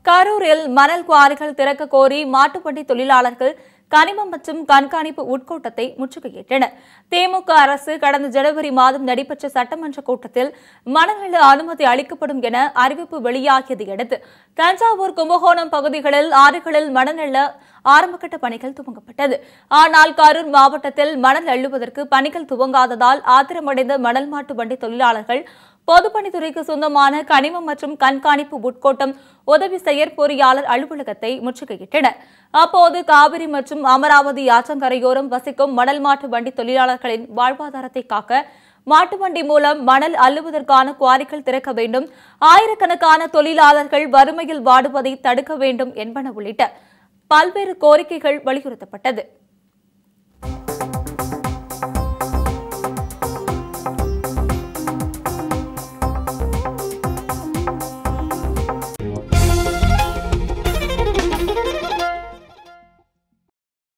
கரூரில் மணல் குவாரிகள் திறக்க கோரி மாட்டுப்பட்டி தொழிலாளர்கள் கனிமம் மற்றும் கண்காணிப்பு உட்கூட்டத்தை முற்றுகையிட்டனர் திமுக அரசு கடந்த ஜனவரி மாதம் நடைபெற்ற சட்டமன்ற கூட்டத்தில் மணநல அனுமதி அளிக்கப்படும் என அறிவிப்பு வெளியாகியதை அடுத்து தஞ்சாவூர் கும்பகோணம் பகுதிகளில் ஆறுகளில் மணநல ஆரம்பகட்ட பணிகள் துவங்கப்பட்டது ஆனால் கரூர் மாவட்டத்தில் மணல் அள்ளுவதற்கு பணிகள் துவங்காததால் ஆத்திரமடைந்த மணல் மாட்டு வண்டி தொழிலாளர்கள் பொதுப்பணித்துறைக்கு சொந்தமான கனிமம் மற்றும் கண்காணிப்பு உட்கோட்டம் உதவி செயற்பொறியாளர் அலுவலகத்தை முற்றுகையிட்டனர் அப்போது காவிரி மற்றும் அமராவதி ஆற்றங்கரையோரம் வசிக்கும் மணல் மாட்டு வண்டி தொழிலாளர்களின் வாழ்வாதாரத்தை காக்க மாட்டு வண்டி மூலம் மணல் அள்ளுவதற்கான குவாரிகள் திறக்க வேண்டும் ஆயிரக்கணக்கான தொழிலாளர்கள் வறுமையில் வாடுவதை தடுக்க வேண்டும் என்பன உள்ளிட்ட பல்வேறு கோரிக்கைகள் வலியுறுத்தப்பட்டது